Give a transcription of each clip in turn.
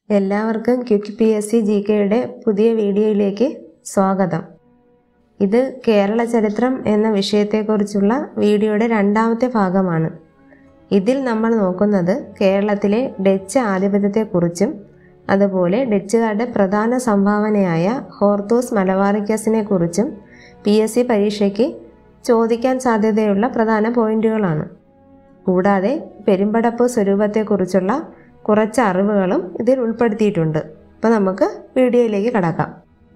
എല്ലാവർക്കും quick P S C G കെയുടെ പുതിയ വീഡിയോയിലേക്ക് സ്വാഗതം ഇത് കേരള ചരിത്രം എന്ന വിഷയത്തെക്കുറിച്ചുള്ള വീഡിയോയുടെ രണ്ടാമത്തെ ഭാഗമാണ് ഇതിൽ നമ്മൾ നോക്കുന്നത് കേരളത്തിലെ ഡച്ച് ആധിപത്യത്തെക്കുറിച്ചും അതുപോലെ ഡച്ചുകാരുടെ പ്രധാന സംഭാവനയായ ഹോർത്തൂസ് മലബാറിക്കസിനെ കുറിച്ചും പി എസ് സി പരീക്ഷയ്ക്ക് ചോദിക്കാൻ സാധ്യതയുള്ള പ്രധാന പോയിന്റുകളാണ് കൂടാതെ പെരുമ്പടപ്പ് സ്വരൂപത്തെക്കുറിച്ചുള്ള കുറച്ച് അറിവുകളും ഇതിൽ ഉൾപ്പെടുത്തിയിട്ടുണ്ട് അപ്പോൾ നമുക്ക് വീഡിയോയിലേക്ക് കടക്കാം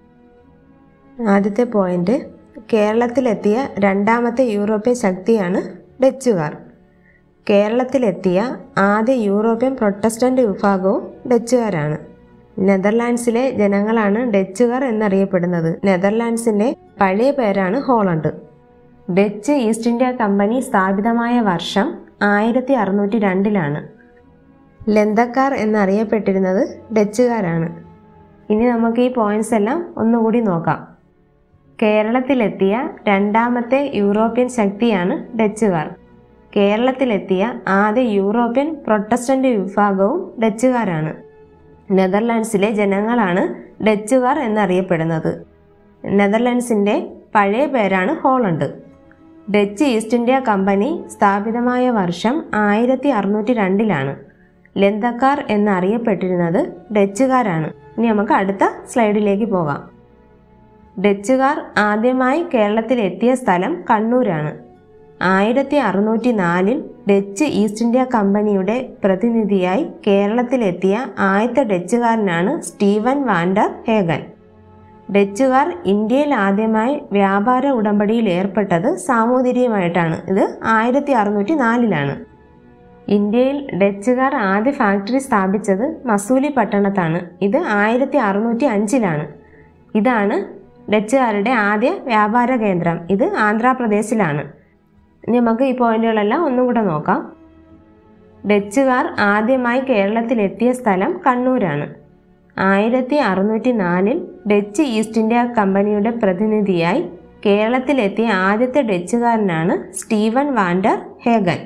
ആദ്യത്തെ പോയിന്റ് കേരളത്തിലെത്തിയ രണ്ടാമത്തെ യൂറോപ്യൻ ശക്തിയാണ് ഡച്ചുകാർ കേരളത്തിലെത്തിയ ആദ്യ യൂറോപ്യൻ പ്രൊട്ടസ്റ്റന്റ് വിഭാഗവും ഡച്ചുകാരാണ് നെതർലാൻഡ്സിലെ ജനങ്ങളാണ് ഡച്ചുകാർ എന്നറിയപ്പെടുന്നത് നെതർലാൻഡ്സിന്റെ പഴയ പേരാണ് Holland Dutch East India company സ്ഥാപിതമായ വർഷം ആയിരത്തി അറുന്നൂറ്റി രണ്ടിലാണ് ലന്തക്കാർ എന്നറിയപ്പെട്ടിരുന്നത് ഡച്ചുകാരാണ് ഇനി നമുക്ക് ഈ പോയിന്റ്സ് എല്ലാം ഒന്നുകൂടി നോക്കാം കേരളത്തിലെത്തിയ രണ്ടാമത്തെ യൂറോപ്യൻ ശക്തിയാണ് ഡച്ചുകാർ കേരളത്തിലെത്തിയ ആദ്യ യൂറോപ്യൻ പ്രൊട്ടസ്റ്റന്റ് വിഭാഗവും ഡച്ചുകാരാണ് നെതർലാൻഡ്സിലെ ജനങ്ങളാണ് ഡച്ചുകാർ എന്നറിയപ്പെടുന്നത് നെതർലാൻഡ്സിന്റെ പഴയ പേരാണ് Holland Dutch East India company സ്ഥാപിതമായ വർഷം ആയിരത്തി അറുന്നൂറ്റി രണ്ടിലാണ് ലന്തക്കാർ എന്നറിയപ്പെട്ടിരുന്നത് ഡച്ചുകാരാണ് ഇനി നമുക്ക് അടുത്ത സ്ലൈഡിലേക്ക് പോകാം ഡച്ചുകാർ ആദ്യമായി കേരളത്തിൽ എത്തിയ സ്ഥലം കണ്ണൂരാണ് ആയിരത്തി അറുന്നൂറ്റി നാലിൽ ഡച്ച് ഈസ്റ്റ് ഇന്ത്യ കമ്പനിയുടെ പ്രതിനിധിയായി കേരളത്തിലെത്തിയ ആദ്യത്തെ ഡച്ചുകാരനാണ് സ്റ്റീവൻ വാൻഡർ ഹേഗൻ ഡച്ചുകാർ ഇന്ത്യയിൽ ആദ്യമായി വ്യാപാര ഉടമ്പടിയിൽ ഏർപ്പെട്ടത് സാമൂതിരിയുമായിട്ടാണ് ഇത് ആയിരത്തി അറുന്നൂറ്റി നാലിലാണ് ഇന്ത്യയിൽ ഡച്ചുകാർ ആദ്യ ഫാക്ടറി സ്ഥാപിച്ചത് മസൂലി പട്ടണത്താണ് ഇത് ആയിരത്തി അറുന്നൂറ്റി അഞ്ചിലാണ് ഇതാണ് ഡച്ചുകാരുടെ ആദ്യ വ്യാപാര കേന്ദ്രം ഇത് ആന്ധ്രാപ്രദേശിലാണ് ഇനി നമുക്ക് ഈ പോയിന്റുകളെല്ലാം ഒന്നും കൂടെ നോക്കാം ഡച്ചുകാർ ആദ്യമായി കേരളത്തിലെത്തിയ സ്ഥലം കണ്ണൂരാണ് ആയിരത്തി അറുന്നൂറ്റി നാലിൽ ഡച്ച് ഈസ്റ്റ് ഇന്ത്യ കമ്പനിയുടെ പ്രതിനിധിയായി കേരളത്തിലെത്തിയ ആദ്യത്തെ ഡച്ചുകാരനാണ് സ്റ്റീവൻ വാൻഡർ ഹേഗൻ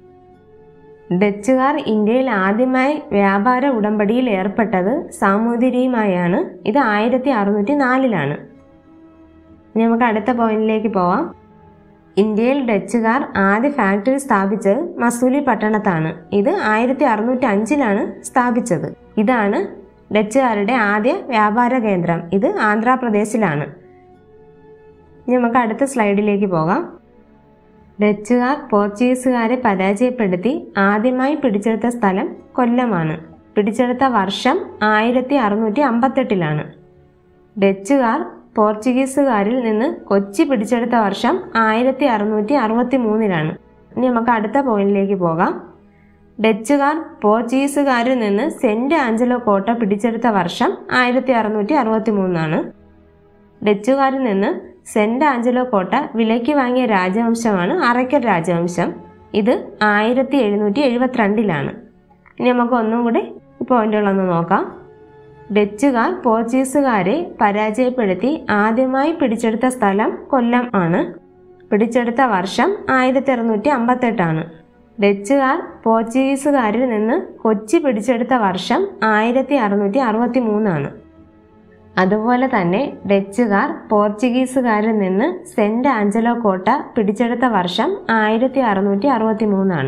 ഡച്ചുകാർ ഇന്ത്യയിൽ ആദ്യമായി വ്യാപാര ഉടമ്പടിയിൽ ഏർപ്പെട്ടത് സാമൂതിരിയുമായാണ് ഇത് ആയിരത്തി അറുന്നൂറ്റി നാലിലാണ് ഇനി നമുക്ക് അടുത്ത പോയിന്റിലേക്ക് പോവാം ഇന്ത്യയിൽ ഡച്ചുകാർ ആദ്യ ഫാക്ടറി സ്ഥാപിച്ചത് മസൂലി പട്ടണത്താണ് ഇത് ആയിരത്തി അറുന്നൂറ്റി അഞ്ചിലാണ് സ്ഥാപിച്ചത് ഇതാണ് ഡച്ചുകാരുടെ ആദ്യ വ്യാപാര കേന്ദ്രം ഇത് ആന്ധ്രാപ്രദേശിലാണ് ഇനി നമുക്ക് അടുത്ത സ്ലൈഡിലേക്ക് പോകാം ഡച്ചുകാർ പോർച്ചുഗീസുകാരെ പരാജയപ്പെടുത്തി ആദ്യമായി പിടിച്ചെടുത്ത സ്ഥലം കൊല്ലമാണ് പിടിച്ചെടുത്ത വർഷം ആയിരത്തി അറുന്നൂറ്റി അമ്പത്തെട്ടിലാണ് ഡച്ചുകാർ പോർച്ചുഗീസുകാരിൽ നിന്ന് കൊച്ചി പിടിച്ചെടുത്ത വർഷം ആയിരത്തി അറുന്നൂറ്റി അറുപത്തി മൂന്നിലാണ് ഇനി നമുക്ക് അടുത്ത പോയിന്റിലേക്ക് പോകാം ഡച്ചുകാർ പോർച്ചുഗീസുകാരിൽ നിന്ന് സെന്റ് ആഞ്ചലോ കോട്ട പിടിച്ചെടുത്ത വർഷം ആയിരത്തി അറുന്നൂറ്റി അറുപത്തി മൂന്നാണ് ഡച്ചുകാരിൽ നിന്ന് സെന്റ് ആഞ്ചലോ കോട്ട വിലയ്ക്ക് വാങ്ങിയ രാജവംശമാണ് അറയ്ക്കൽ രാജവംശം ഇത് ആയിരത്തി എഴുന്നൂറ്റി എഴുപത്തിരണ്ടിലാണ് ഇനി നമുക്ക് ഒന്നും കൂടി പോയിന്റുകളൊന്ന് നോക്കാം ഡച്ചുകാർ പോർച്ചുഗീസുകാരെ പരാജയപ്പെടുത്തി ആദ്യമായി പിടിച്ചെടുത്ത സ്ഥലം കൊല്ലം ആണ് പിടിച്ചെടുത്ത വർഷം ആയിരത്തി അറുന്നൂറ്റി അമ്പത്തെട്ടാണ് ഡച്ചുകാർ പോർച്ചുഗീസുകാരിൽ നിന്ന് കൊച്ചി പിടിച്ചെടുത്ത വർഷം ആയിരത്തി അറുന്നൂറ്റി അറുപത്തി മൂന്നാണ് അതുപോലെ തന്നെ ഡച്ചുകാർ പോർച്ചുഗീസുകാരിൽ നിന്ന് സെന്റ് ആഞ്ചലോ കോട്ട പിടിച്ചെടുത്ത വർഷം ആയിരത്തി അറുന്നൂറ്റി അറുപത്തി മൂന്നാണ്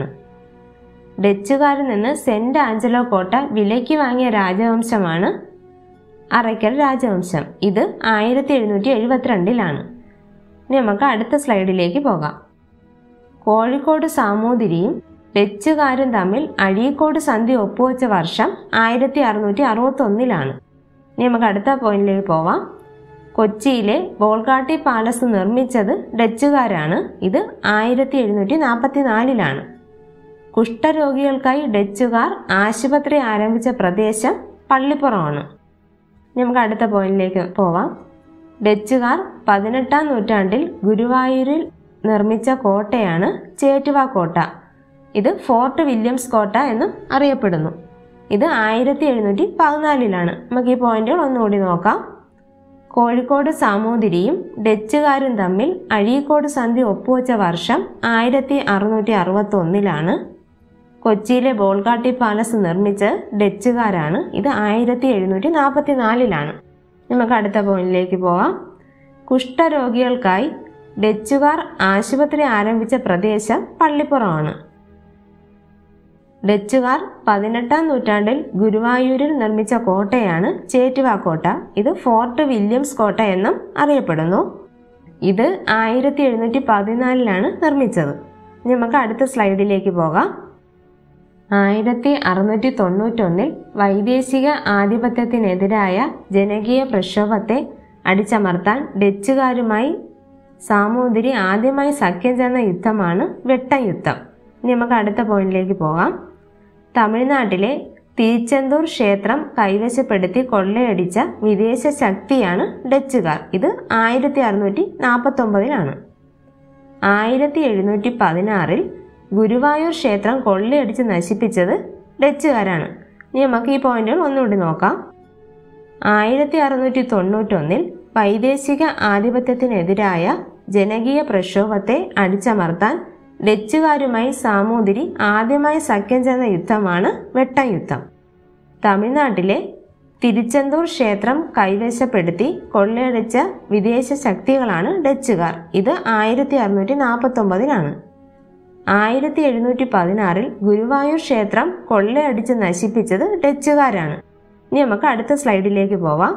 ഡച്ചുകാരിൽ നിന്ന് സെന്റ് ആഞ്ചലോ കോട്ട വിലയ്ക്ക് വാങ്ങിയ രാജവംശമാണ് അറയ്ക്കൽ രാജവംശം ഇത് ആയിരത്തി എഴുന്നൂറ്റി എഴുപത്തിരണ്ടിലാണ് ഇനി നമുക്ക് അടുത്ത സ്ലൈഡിലേക്ക് പോകാം കോഴിക്കോട് സാമൂതിരിയും ഡച്ചുകാരും തമ്മിൽ അഴീക്കോട് സന്ധി ഒപ്പുവെച്ച വർഷം ആയിരത്തി അറുന്നൂറ്റി അറുപത്തി ഒന്നിലാണ് ഇനി നമുക്ക് അടുത്ത പോയിന്റിലേക്ക് പോവാം കൊച്ചിയിലെ ബോൾഗാട്ടി പാലസ് നിർമ്മിച്ചത് ഡച്ചുകാരാണ് ഇത് ആയിരത്തി എഴുന്നൂറ്റി നാൽപ്പത്തി നാലിലാണ് കുഷ്ഠരോഗികൾക്കായി ഡച്ചുകാർ ആശുപത്രി ആരംഭിച്ച പ്രദേശം പള്ളിപ്പുറമാണ് നമുക്ക് അടുത്ത പോയിന്റിലേക്ക് പോവാം ഡച്ചുകാർ പതിനെട്ടാം നൂറ്റാണ്ടിൽ ഗുരുവായൂരിൽ നിർമ്മിച്ച കോട്ടയാണ് ചേറ്റുവ കോട്ട ഇത് ഫോർട്ട് വില്യംസ് കോട്ട എന്നും അറിയപ്പെടുന്നു ഇത് ആയിരത്തി എഴുന്നൂറ്റി പതിനാലിലാണ് നമുക്ക് ഈ പോയിന്റുകൾ ഒന്നുകൂടി നോക്കാം കോഴിക്കോട് സാമൂതിരിയും ഡച്ചുകാരും തമ്മിൽ അഴീക്കോട് സന്ധി ഒപ്പുവെച്ച വർഷം ആയിരത്തി അറുന്നൂറ്റി അറുപത്തി ഒന്നിലാണ് കൊച്ചിയിലെ ബോൾഗാട്ടി പാലസ് നിർമ്മിച്ച് ഡച്ചുകാരാണ് ഇത് ആയിരത്തി എഴുന്നൂറ്റി നാൽപ്പത്തി നാലിലാണ് നമുക്ക് അടുത്ത പോയിന്റിലേക്ക് പോവാം കുഷ്ഠരോഗികൾക്കായി ഡച്ചുകാർ ആശുപത്രി ആരംഭിച്ച പ്രദേശം പള്ളിപ്പുറമാണ് ഡച്ചുകാർ പതിനെട്ടാം നൂറ്റാണ്ടിൽ ഗുരുവായൂരിൽ നിർമ്മിച്ച കോട്ടയാണ് ചേറ്റുവ കോട്ട ഇത് ഫോർട്ട് വില്യംസ് കോട്ട എന്നും അറിയപ്പെടുന്നു ഇത് ആയിരത്തി എഴുന്നൂറ്റി പതിനാലിലാണ് നിർമ്മിച്ചത് ഇനി നമുക്ക് അടുത്ത സ്ലൈഡിലേക്ക് പോകാം ആയിരത്തി അറുന്നൂറ്റി തൊണ്ണൂറ്റൊന്നിൽ വൈദേശിക ആധിപത്യത്തിനെതിരായ ജനകീയ പ്രക്ഷോഭത്തെ അടിച്ചമർത്താൻ ഡച്ചുകാരുമായി സാമൂതിരി ആദ്യമായി സഖ്യം ചേർന്ന യുദ്ധമാണ് വെട്ടം യുദ്ധം ഇനി നമുക്ക് അടുത്ത പോയിന്റിലേക്ക് പോകാം തമിഴ്നാട്ടിലെ തിരുച്ചെന്തൂർ ക്ഷേത്രം കൈവശപ്പെടുത്തി കൊള്ളയടിച്ച വിദേശ ശക്തിയാണ് ഡച്ചുകാർ ഇത് ആയിരത്തി അറുന്നൂറ്റി നാൽപ്പത്തൊമ്പതിലാണ് ആയിരത്തി എഴുന്നൂറ്റി പതിനാറിൽ ഗുരുവായൂർ ക്ഷേത്രം കൊള്ളയടിച്ച് നശിപ്പിച്ചത് ഡച്ചുകാരാണ് ഇനി നമുക്ക് ഈ പോയിന്റുകൾ ഒന്നുകൂടി നോക്കാം ആയിരത്തി അറുന്നൂറ്റി തൊണ്ണൂറ്റൊന്നിൽ വൈദേശിക ആധിപത്യത്തിനെതിരായ ജനകീയ പ്രക്ഷോഭത്തെ അടിച്ചമർത്താൻ ഡച്ചുകാരുമായി സാമൂതിരി ആദ്യമായി സഖ്യം ചേർന്ന യുദ്ധമാണ് വെട്ടം യുദ്ധം തമിഴ്നാട്ടിലെ തിരുച്ചെന്തൂർ ക്ഷേത്രം കൈവശപ്പെടുത്തി കൊള്ളയടിച്ച വിദേശ ശക്തികളാണ് ഡച്ചുകാർ ഇത് ആയിരത്തി അറുന്നൂറ്റി നാൽപ്പത്തൊമ്പതിലാണ് ആയിരത്തി എഴുന്നൂറ്റി പതിനാറിൽ ഗുരുവായൂർ ക്ഷേത്രം കൊള്ളയടിച്ച് നശിപ്പിച്ചത് ഡച്ചുകാരാണ് ഇനി നമുക്ക് അടുത്ത സ്ലൈഡിലേക്ക് പോവാം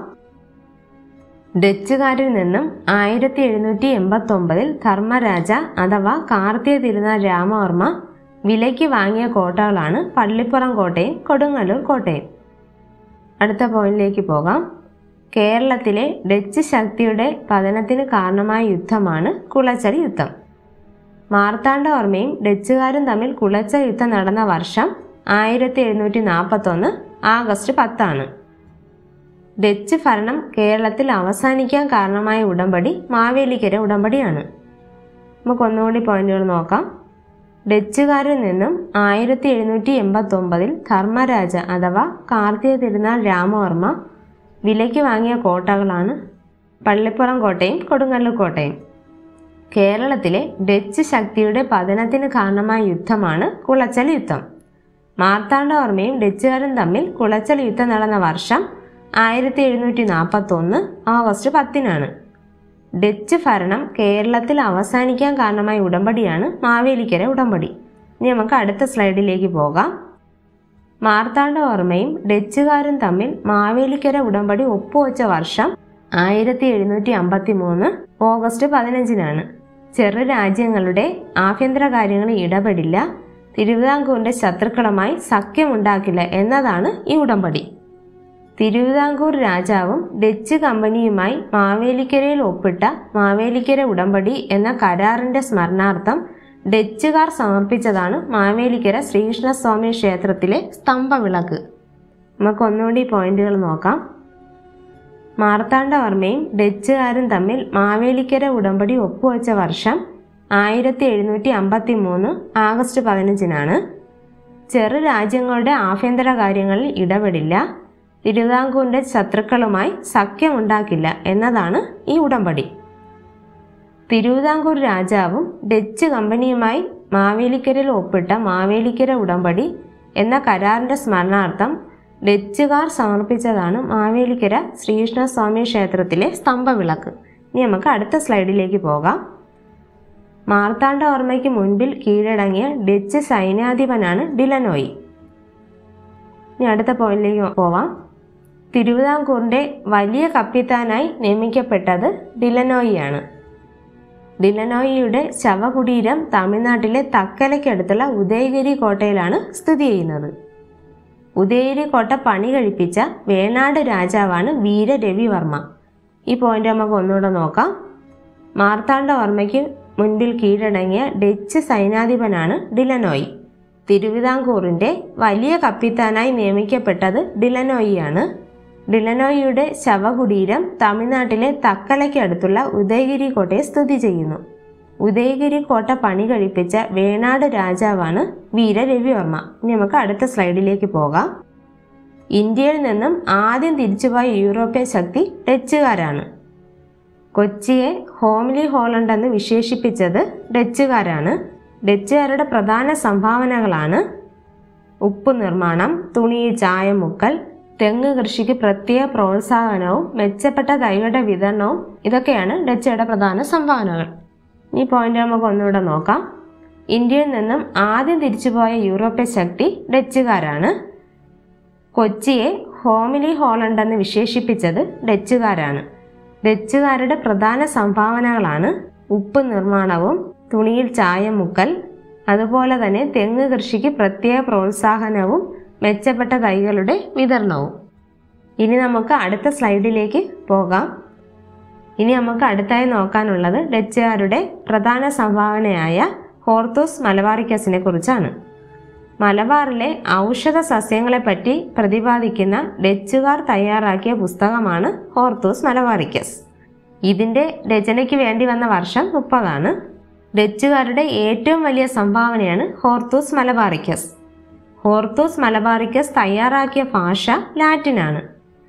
ഡച്ചുകാരിൽ നിന്നും ആയിരത്തി എഴുന്നൂറ്റി എൺപത്തി ഒമ്പതിൽ ധർമ്മരാജ അഥവാ കാർത്തിക തിരുനാൾ രാമവർമ്മ വിലയ്ക്ക് വാങ്ങിയ കോട്ടകളാണ് പള്ളിപ്പുറം കോട്ടയും കൊടുങ്ങല്ലൂർ കോട്ടയും അടുത്ത പോയിന്റിലേക്ക് പോകാം കേരളത്തിലെ ഡച്ച് ശക്തിയുടെ പതനത്തിന് കാരണമായ യുദ്ധമാണ് കുളച്ചൽ യുദ്ധം മാർത്താണ്ഡവർമ്മയും ഡച്ചുകാരും തമ്മിൽ കുളച്ചൽ യുദ്ധം നടന്ന വർഷം ആയിരത്തി എഴുന്നൂറ്റി നാൽപ്പത്തൊന്ന് ആഗസ്റ്റ് പത്താണ് ഡച്ച് ഭരണം കേരളത്തിൽ അവസാനിക്കാൻ കാരണമായ ഉടമ്പടി മാവേലിക്കര ഉടമ്പടിയാണ് നമുക്ക് ഒന്നുകൂടി പോയിന്റുകൾ നോക്കാം ഡച്ചുകാരിൽ നിന്നും ആയിരത്തി എഴുന്നൂറ്റി എൺപത്തി ഒമ്പതിൽ ധർമ്മരാജ അഥവാ കാർത്തിക തിരുനാൾ രാമവർമ്മ വിലയ്ക്ക് വാങ്ങിയ കോട്ടകളാണ് പള്ളിപ്പുറം കോട്ടയും കൊടുങ്ങല്ലൂർ കോട്ടയും കേരളത്തിലെ ഡച്ച് ശക്തിയുടെ പതനത്തിന് കാരണമായ യുദ്ധമാണ് കുളച്ചൽ യുദ്ധം മാർത്താണ്ഡവർമ്മയും ഡച്ചുകാരും തമ്മിൽ കുളച്ചൽ യുദ്ധം നടന്ന വർഷം ആയിരത്തി എഴുന്നൂറ്റി നാൽപ്പത്തി ഒന്ന് ഓഗസ്റ്റ് പത്തിനാണ് ഡച്ച് ഭരണം കേരളത്തിൽ അവസാനിക്കാൻ കാരണമായ ഉടമ്പടിയാണ് മാവേലിക്കര ഉടമ്പടി ഇനി നമുക്ക് അടുത്ത സ്ലൈഡിലേക്ക് പോകാം മാർത്താണ്ഡവർമ്മയും ഡച്ചുകാരും തമ്മിൽ മാവേലിക്കര ഉടമ്പടി ഒപ്പുവെച്ച വർഷം ആയിരത്തി എഴുന്നൂറ്റി അമ്പത്തി മൂന്ന് ഓഗസ്റ്റ് പതിനഞ്ചിനാണ് ചെറു രാജ്യങ്ങളുടെ ആഭ്യന്തര കാര്യങ്ങളിൽ ഇടപെടില്ല തിരുവിതാംകൂറിന്റെ ശത്രുക്കളുമായി സഖ്യമുണ്ടാക്കില്ല എന്നതാണ് ഈ ഉടമ്പടി തിരുവിതാംകൂർ രാജാവും ഡച്ച് കമ്പനിയുമായി മാവേലിക്കരയിൽ ഒപ്പിട്ട മാവേലിക്കര ഉടമ്പടി എന്ന കരാറിന്റെ സ്മരണാർത്ഥം ഡച്ചുകാർ സമർപ്പിച്ചതാണ് മാവേലിക്കര ശ്രീകൃഷ്ണസ്വാമി ക്ഷേത്രത്തിലെ സ്തംഭവിളക്ക് നമുക്ക് ഒന്നുകൂടി പോയിന്റുകൾ നോക്കാം മാർത്താണ്ഡവർമ്മയും ഡച്ചുകാരും തമ്മിൽ മാവേലിക്കര ഉടമ്പടി ഒപ്പുവെച്ച വർഷം ആയിരത്തി എഴുന്നൂറ്റി അമ്പത്തി മൂന്ന് ആഗസ്റ്റ് പതിനഞ്ചിനാണ് ചെറു രാജ്യങ്ങളുടെ ആഭ്യന്തര കാര്യങ്ങളിൽ ഇടപെടില്ല തിരുവിതാംകൂറിന്റെ ശത്രുക്കളുമായി സഖ്യമുണ്ടാക്കില്ല എന്നതാണ് ഈ ഉടമ്പടി തിരുവിതാംകൂർ രാജാവും ഡച്ച് കമ്പനിയുമായി മാവേലിക്കരയിൽ ഒപ്പിട്ട മാവേലിക്കര ഉടമ്പടി എന്ന കരാറിന്റെ സ്മരണാർത്ഥം ഡച്ചുകാർ സമർപ്പിച്ചതാണ് മാവേലിക്കര ശ്രീകൃഷ്ണസ്വാമി ക്ഷേത്രത്തിലെ സ്തംഭവിളക്ക് ഇനി നമുക്ക് അടുത്ത സ്ലൈഡിലേക്ക് പോകാം മാർത്താണ്ഡവർമ്മയ്ക്ക് മുൻപിൽ കീഴടങ്ങിയ ഡച്ച് സൈന്യാധിപനാണ് ഡിലനോയി ഇനി അടുത്ത പോയിന്റിലേക്ക് പോവാം തിരുവിതാംകൂറിന്റെ വലിയ കപ്പിത്താനായി നിയമിക്കപ്പെട്ടത് ഡിലനോയിയാണ് ഡിലനോയിയുടെ ശവകുടീരം തമിഴ്നാട്ടിലെ തക്കലയ്ക്കടുത്തുള്ള ഉദയഗിരി കോട്ടയിലാണ് സ്ഥിതി ചെയ്യുന്നത് ഉദയഗിരി കോട്ട പണി കഴിപ്പിച്ച വേണാട് രാജാവാണ് വീരരവിവർമ്മ ഈ പോയിന്റ് നമുക്ക് ഒന്നുകൂടെ നോക്കാം മാർത്താണ്ഡവർമ്മയ്ക്ക് മുൻപിൽ കീഴടങ്ങിയ ഡച്ച് സൈന്യാധിപനാണ് ഡിലനോയി തിരുവിതാംകൂറിന്റെ വലിയ കപ്പിത്താനായി നിയമിക്കപ്പെട്ടത് ഡിലനോയിയാണ് ഡിലനോയിയുടെ ശവകുടീരം തമിഴ്നാട്ടിലെ തക്കലയ്ക്ക് അടുത്തുള്ള ഉദയഗിരി കോട്ടയെ സ്ഥിതി ചെയ്യുന്നു ഉദയഗിരി കോട്ട പണി കഴിപ്പിച്ച വേണാട് രാജാവാണ് വീരരവിവർമ്മ ഇനി നമുക്ക് അടുത്ത സ്ലൈഡിലേക്ക് പോകാം ഇന്ത്യയിൽ നിന്നും ആദ്യം തിരിച്ചുപോയ യൂറോപ്യൻ ശക്തി ഡച്ചുകാരാണ് കൊച്ചിയെ ഹോംലി ഹോളണ്ട് എന്ന് വിശേഷിപ്പിച്ചത് ഡച്ചുകാരാണ് ഡച്ചുകാരുടെ പ്രധാന സംഭാവനകളാണ് ഉപ്പ് നിർമ്മാണം തുണിയിൽ ചായം മുക്കൽ തെങ്ങ് കൃഷിക്ക് പ്രത്യേക പ്രോത്സാഹനവും മെച്ചപ്പെട്ട തൈകളുടെ വിതരണവും ഇതൊക്കെയാണ് ഡച്ചുകാരുടെ പ്രധാന സംഭാവനകൾ ഈ പോയിന്റ് നമുക്ക് ഒന്നുകൂടെ നോക്കാം ഇന്ത്യയിൽ നിന്നും ആദ്യം തിരിച്ചുപോയ യൂറോപ്യൻ ശക്തി ഡച്ചുകാരാണ് കൊച്ചിയെ ഹോമിലി ഹോളണ്ട് എന്ന് വിശേഷിപ്പിച്ചത് ഡച്ചുകാരാണ് ഡച്ചുകാരുടെ പ്രധാന സംഭാവനകളാണ് ഉപ്പ് നിർമ്മാണവും തുണിയിൽ ചായം മുക്കൽ അതുപോലെ തന്നെ തെങ്ങ് കൃഷിക്ക് പ്രത്യേക പ്രോത്സാഹനവും മെച്ചപ്പെട്ട തൈകളുടെ വിതരണവും ഇനി നമുക്ക് അടുത്ത സ്ലൈഡിലേക്ക് പോകാം ഇനി നമുക്ക് അടുത്തായി നോക്കാനുള്ളത് ഡച്ചുകാരുടെ പ്രധാന സംഭാവനയായ ഹോർത്തൂസ് മലബാറിക്കസിനെ കുറിച്ചാണ് മലബാറിലെ ഔഷധ സസ്യങ്ങളെപ്പറ്റി പ്രതിപാദിക്കുന്ന ഡച്ചുകാർ തയ്യാറാക്കിയ പുസ്തകമാണ് ഹോർത്തൂസ് മലബാറിക്കസ് ഇതിൻ്റെ രചനയ്ക്ക് വേണ്ടി വന്ന വർഷം മുപ്പതാണ് ഡച്ചുകാരുടെ ഏറ്റവും വലിയ സംഭാവനയാണ് ഹോർത്തൂസ് മലബാറിക്കസ് ഹോർത്തൂസ് മലബാറിക്കസ് തയ്യാറാക്കിയ ഭാഷ ലാറ്റിനാണ്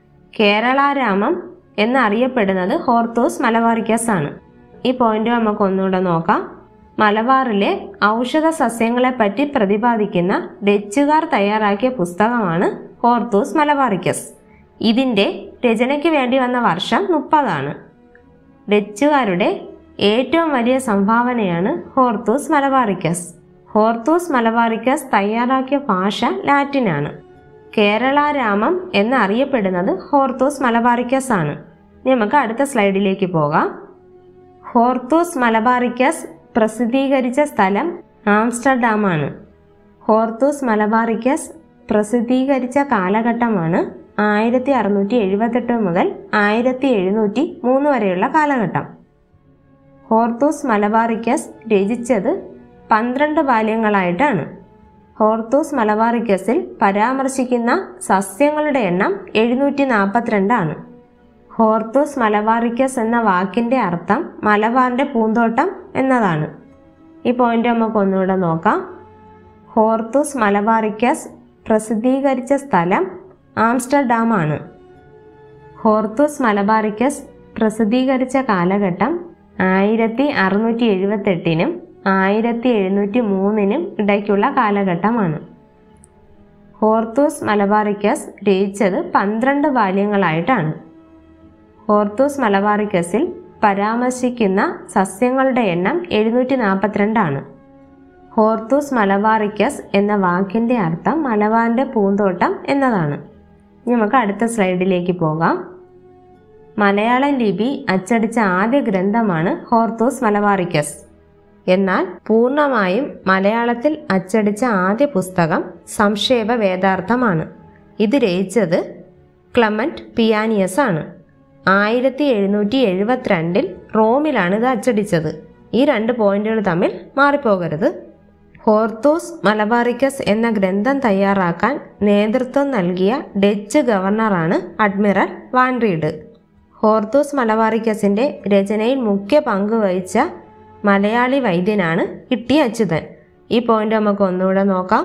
കേരളാരാമം എന്നറിയപ്പെടുന്നത് ഹോർത്തൂസ് മലബാറിക്കസ് ആണ് ഈ പോയിന്റ് നമുക്ക് ഒന്നുകൂടെ നോക്കാം മലബാറിലെ ഔഷധ സസ്യങ്ങളെപ്പറ്റി പ്രതിപാദിക്കുന്ന ഡച്ചുകാർ തയ്യാറാക്കിയ പുസ്തകമാണ് ഹോർത്തൂസ് മലബാറിക്കസ് ഇതിൻ്റെ രചനയ്ക്ക് വേണ്ടി വന്ന വർഷം മുപ്പതാണ് ഡച്ചുകാരുടെ ഏറ്റവും വലിയ സംഭാവനയാണ് ഹോർത്തൂസ് മലബാറിക്കസ് ഹോർത്തൂസ് മലബാറിക്കസ് തയ്യാറാക്കിയ ഭാഷ ലാറ്റിനാണ് കേരളാരാമം എന്നറിയപ്പെടുന്നത് ഹോർത്തൂസ് മലബാറിക്കസ് ആണ് ഇനി നമുക്ക് അടുത്ത സ്ലൈഡിലേക്ക് പോകാം ഹോർത്തൂസ് മലബാറിക്കസ് പ്രസിദ്ധീകരിച്ച സ്ഥലം ആംസ്റ്റർഡാമാണ് ഹോർത്തൂസ് മലബാറിക്കസ് പ്രസിദ്ധീകരിച്ച കാലഘട്ടമാണ് ആയിരത്തി അറുന്നൂറ്റി എഴുപത്തെട്ട് മുതൽ ആയിരത്തി എഴുന്നൂറ്റി മൂന്ന് വരെയുള്ള കാലഘട്ടം ഹോർത്തൂസ് മലബാറിക്കസ് രചിച്ചത് പന്ത്രണ്ട് ബാല്യങ്ങളായിട്ടാണ് ഹോർത്തൂസ് മലബാറിക്കസിൽ പരാമർശിക്കുന്ന സസ്യങ്ങളുടെ എണ്ണം എഴുന്നൂറ്റി നാൽപ്പത്തിരണ്ടാണ് ഹോർത്തൂസ് മലബാറിക്കസ് എന്ന വാക്കിൻ്റെ അർത്ഥം മലബാറിൻ്റെ പൂന്തോട്ടം എന്നതാണ് ഈ പോയിന്റ് നമുക്ക് ഒന്നുകൂടെ നോക്കാം ഹോർത്തൂസ് മലബാറിക്കസ് പ്രസിദ്ധീകരിച്ച സ്ഥലം ആംസ്റ്റർഡാം ആണ് ഹോർത്തൂസ് മലബാറിക്കസ് പ്രസിദ്ധീകരിച്ച കാലഘട്ടം ആയിരത്തി അറുന്നൂറ്റി എഴുപത്തെട്ടിനും ആയിരത്തി എഴുന്നൂറ്റി മൂന്നിനും ഇടയ്ക്കുള്ള കാലഘട്ടമാണ് ഹോർത്തൂസ് മലബാറിക്കസ് രചിച്ചത് പന്ത്രണ്ട് ബാല്യങ്ങളായിട്ടാണ് ഹോർത്തൂസ് മലബാറിക്കസിൽ പരാമർശിക്കുന്ന സസ്യങ്ങളുടെ എണ്ണം എഴുന്നൂറ്റി നാൽപ്പത്തിരണ്ടാണ് ഹോർത്തൂസ് മലബാറിക്കസ് എന്ന വാക്കിൻ്റെ അർത്ഥം മലബാറിൻ്റെ പൂന്തോട്ടം എന്നതാണ് ഇനി നമുക്ക് അടുത്ത സ്ലൈഡിലേക്ക് പോകാം മലയാളം ലിപി അച്ചടിച്ച ആദ്യ ഗ്രന്ഥമാണ് ഹോർത്തൂസ് മലബാറിക്കസ് എന്നാൽ പൂർണ്ണമായും മലയാളത്തിൽ അച്ചടിച്ച ആദ്യ പുസ്തകം സംക്ഷേപ വേദാർത്ഥമാണ് ഇത് രചിച്ചത് ക്ലമന്റ് പിയാനിയസ് ആണ് ആയിരത്തി എഴുന്നൂറ്റി എഴുപത്തിരണ്ടിൽ റോമിലാണ് ഇത് അച്ചടിച്ചത് ഈ രണ്ട് പോയിന്റുകൾ തമ്മിൽ മാറിപ്പോകരുത് ഹോർത്തൂസ് മലബാറിക്കസ് എന്ന ഗ്രന്ഥം തയ്യാറാക്കാൻ നേതൃത്വം നൽകിയ ഡച്ച് ഗവർണറാണ് അഡ്മിറൽ വാൻറീഡ് ഹോർത്തൂസ് മലബാറിക്കസിന്റെ രചനയിൽ മുഖ്യ പങ്ക് വഹിച്ച മലയാളി വൈദ്യനാണ് ഇട്ടി അച്യുതൻ ഈ പോയിന്റ് നമുക്ക് ഒന്നുകൂടെ നോക്കാം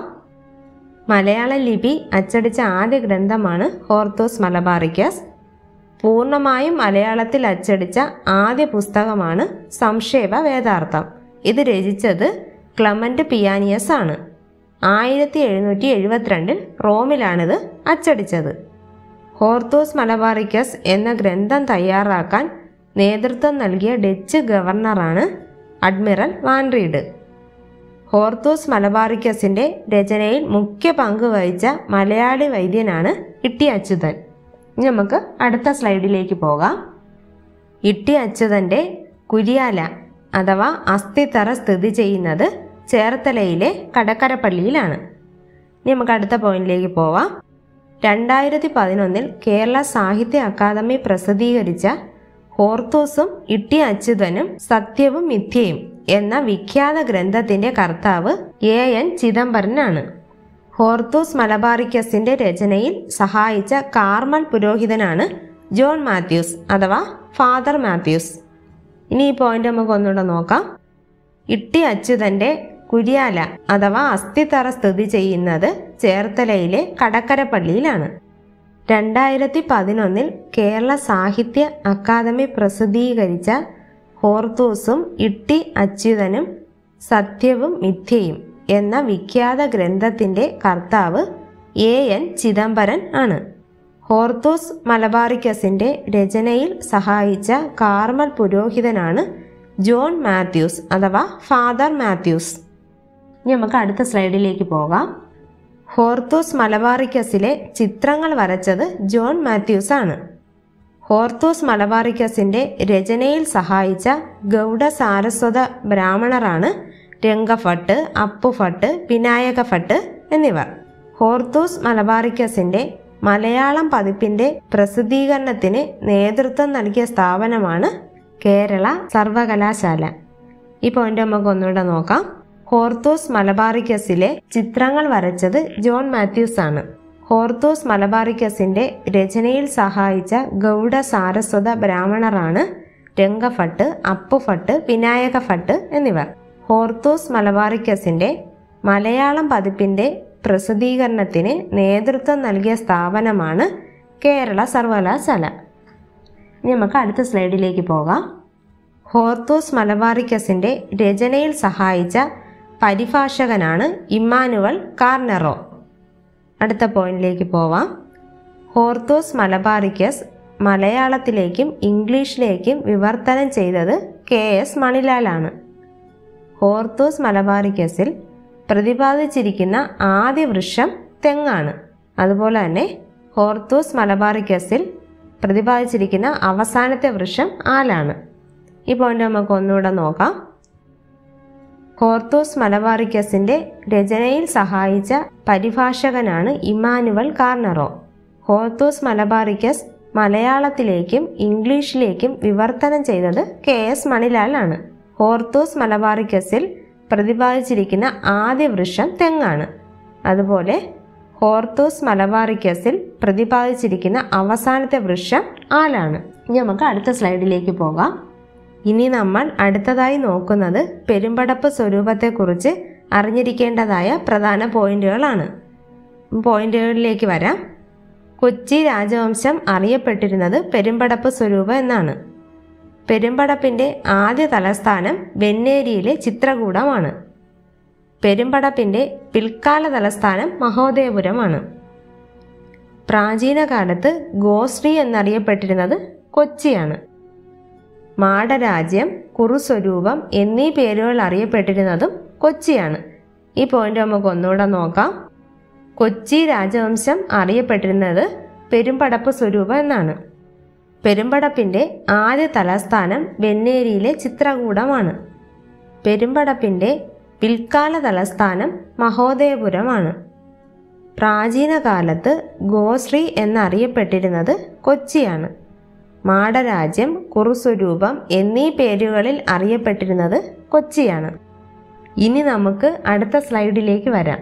മലയാള ലിപി അച്ചടിച്ച ആദ്യ ഗ്രന്ഥമാണ് ഹോർത്തൂസ് മലബാറിക്കസ് പൂർണ്ണമായും മലയാളത്തിൽ അച്ചടിച്ച ആദ്യ പുസ്തകമാണ് സംക്ഷേപ വേദാർത്ഥം ഇത് രചിച്ചത് ക്ലമന്റ് പിയാനിയസ് ആണ് ആയിരത്തി എഴുന്നൂറ്റി എഴുപത്തിരണ്ടിൽ റോമിലാണിത് അച്ചടിച്ചത് ഹോർത്തൂസ് മലബാറിക്കസ് എന്ന ഗ്രന്ഥം തയ്യാറാക്കാൻ നേതൃത്വം നൽകിയ ഡച്ച് ഗവർണറാണ് അഡ്മിറൽ വാൻറീഡ് ഹോർത്തൂസ് മലബാറിക്കസിന്റെ രചനയിൽ മുഖ്യ പങ്ക് വഹിച്ച മലയാളി വൈദ്യനാണ് ഇട്ടി അച്യുതൻ ഇനി നമുക്ക് അടുത്ത സ്ലൈഡിലേക്ക് പോകാം ഇട്ടി അച്യുതൻ്റെ കുരിയാല അഥവാ അസ്ഥിത്തറ സ്ഥിതി ചെയ്യുന്നത് ചേർത്തലയിലെ കടക്കരപ്പള്ളിയിലാണ് ഇനി നമുക്ക് അടുത്ത പോയിന്റിലേക്ക് പോവാം രണ്ടായിരത്തി പതിനൊന്നിൽ കേരള സാഹിത്യ അക്കാദമി പ്രസിദ്ധീകരിച്ച ഹോർത്തൂസും ഇട്ടി അച്യുതനും സത്യവും മിഥ്യയും എന്ന വിഖ്യാത ഗ്രന്ഥത്തിന്റെ കർത്താവ് എ എൻ ചിദംബരനാണ് ഹോർത്തൂസ് മലബാറിക്കസിന്റെ രചനയിൽ സഹായിച്ച കാർമൽ പുരോഹിതനാണ് ജോൺ മാത്യൂസ് അഥവാ ഫാദർ മാത്യൂസ് ഇനി ഈ പോയിന്റ് നമുക്ക് ഒന്നുകൂടെ നോക്കാം ഇട്ടി അച്യുതന്റെ കുരിയാല അഥവാ അസ്ഥിത്തറ സ്ഥിതി ചെയ്യുന്നത് ചേർത്തലയിലെ കടക്കരപ്പള്ളിയിലാണ് രണ്ടായിരത്തി പതിനൊന്നിൽ കേരള സാഹിത്യ അക്കാദമി പ്രസിദ്ധീകരിച്ച ഹോർത്തൂസും ഇട്ടി അച്യുതനും സത്യവും മിഥ്യയും എന്ന വിഖ്യാത ഗ്രന്ഥത്തിൻ്റെ കർത്താവ് എ എൻ ചിദംബരൻ ആണ് ഹോർത്തൂസ് മലബാറിക്കസിൻ്റെ രചനയിൽ സഹായിച്ച കാർമൽ പുരോഹിതനാണ് ജോൺ മാത്യൂസ് അഥവാ ഫാദർ മാത്യൂസ് ഇനി നമുക്ക് അടുത്ത സ്ലൈഡിലേക്ക് പോകാം ഹോർത്തൂസ് മലബാറിക്കസിലെ ചിത്രങ്ങൾ വരച്ചത് ജോൺ മാത്യൂസ് ആണ് ഹോർത്തൂസ് മലബാറിക്കസിന്റെ രചനയിൽ സഹായിച്ച ഗൗഡ സാരസ്വത ബ്രാഹ്മണറാണ് രംഗഭട്ട് അപ്പുഭട്ട് വിനായക ഭട്ട് എന്നിവർ ഹോർത്തൂസ് മലബാറിക്കസിന്റെ മലയാളം പതിപ്പിന്റെ പ്രസിദ്ധീകരണത്തിന് നേതൃത്വം നൽകിയ സ്ഥാപനമാണ് കേരള സർവകലാശാല ഈ പോയിന്റ് നമുക്ക് ഒന്നുകൂടെ നോക്കാം ഹോർത്തൂസ് മലബാറിക്കസിലെ ചിത്രങ്ങൾ വരച്ചത് ജോൺ മാത്യൂസ് ആണ് ഹോർത്തൂസ് മലബാറിക്കസിന്റെ രചനയിൽ സഹായിച്ച ഗൗഡ സാരസ്വത ബ്രാഹ്മണറാണ് രംഗഭട്ട് അപ്പുഭട്ട് വിനായക ഭട്ട് എന്നിവർ ഹോർത്തൂസ് മലബാറിക്കസിന്റെ മലയാളം പതിപ്പിന്റെ പ്രസിദ്ധീകരണത്തിന് നേതൃത്വം നൽകിയ സ്ഥാപനമാണ് കേരള സർവകലാശാല ഇനി നമുക്ക് അടുത്ത സ്ലൈഡിലേക്ക് പോകാം ഹോർത്തൂസ് മലബാറിക്കസിന്റെ രചനയിൽ സഹായിച്ച പരിഭാഷകനാണ് ഇമ്മാനുവൽ കാർണറോ അടുത്ത പോയിന്റിലേക്ക് പോവാം ഹോർത്തോസ് മലബാറിക്കസ് മലയാളത്തിലേക്കും ഇംഗ്ലീഷിലേക്കും വിവർത്തനം ചെയ്തത് കെ എസ് മണിലാലാണ് ഹോർത്തോസ് മലബാറിക്കസിൽ പ്രതിപാദിച്ചിരിക്കുന്ന ആദ്യ വൃക്ഷം തെങ്ങാണ് അതുപോലെ തന്നെ ഹോർത്തോസ് മലബാറിക്കസിൽ പ്രതിപാദിച്ചിരിക്കുന്ന അവസാനത്തെ വൃക്ഷം ആലാണ് ഈ പോയിന്റ് നമുക്ക് ഒന്നുകൂടെ നോക്കാം ഹോർത്തോസ് മലബാറിക്കസിന്റെ രചനയിൽ സഹായിച്ച പരിഭാഷകനാണ് ഇമാനുവൽ കാർണറോ ഹോർത്തോസ് മലബാറിക്കസ് മലയാളത്തിലേക്കും ഇംഗ്ലീഷിലേക്കും വിവർത്തനം ചെയ്തത് കെ എസ് മണിലാൽ ആണ് ഹോർത്തോസ് മലബാറിക്കസിൽ പ്രതിപാദിച്ചിരിക്കുന്ന ആദ്യ വൃക്ഷം തെങ്ങാണ് അതുപോലെ ഹോർത്തോസ് മലബാറിക്കസിൽ പ്രതിപാദിച്ചിരിക്കുന്ന അവസാനത്തെ വൃക്ഷം ആലാണ് ഇനി നമുക്ക് അടുത്ത സ്ലൈഡിലേക്ക് പോകാം ഇനി നമ്മൾ അടുത്തതായി നോക്കുന്നത് പെരുമ്പടപ്പ് സ്വരൂപത്തെക്കുറിച്ച് അറിഞ്ഞിരിക്കേണ്ടതായ പ്രധാന പോയിന്റുകളാണ് പോയിന്റുകളിലേക്ക് വരാം കൊച്ചി രാജവംശം അറിയപ്പെട്ടിരുന്നത് പെരുമ്പടപ്പ് സ്വരൂപം എന്നാണ് പെരുമ്പടപ്പിന്റെ ആദ്യ തലസ്ഥാനം വെന്നേരിയിലെ ചിത്രകൂടമാണ് പെരുമ്പടപ്പിന്റെ പിൽക്കാല തലസ്ഥാനം മഹോദയപുരമാണ് പ്രാചീന കാലത്ത് ഗോശ്രീ എന്നറിയപ്പെട്ടിരുന്നത് കൊച്ചിയാണ് മാടരാജ്യം കുറുസ്വരൂപം എന്നീ പേരുകൾ അറിയപ്പെട്ടിരുന്നതും കൊച്ചിയാണ് ഈ പോയിന്റ് നമുക്ക് ഒന്നുകൂടെ നോക്കാം കൊച്ചി രാജവംശം അറിയപ്പെട്ടിരുന്നത് പെരുമ്പടപ്പ് സ്വരൂപം എന്നാണ് പെരുമ്പടപ്പിന്റെ ആദ്യ തലസ്ഥാനം വെന്നേരിയിലെ ചിത്രകൂടമാണ് പെരുമ്പടപ്പിന്റെ പിൽക്കാല തലസ്ഥാനം മഹോദയപുരമാണ് പ്രാചീന കാലത്ത് ഗോശ്രീ എന്നറിയപ്പെട്ടിരുന്നത് കൊച്ചിയാണ് മാടരാജ്യം കുറുസ്വരൂപം എന്നീ പേരുകളിൽ അറിയപ്പെട്ടിരുന്നത് കൊച്ചിയാണ് ഇനി നമുക്ക് അടുത്ത സ്ലൈഡിലേക്ക് വരാം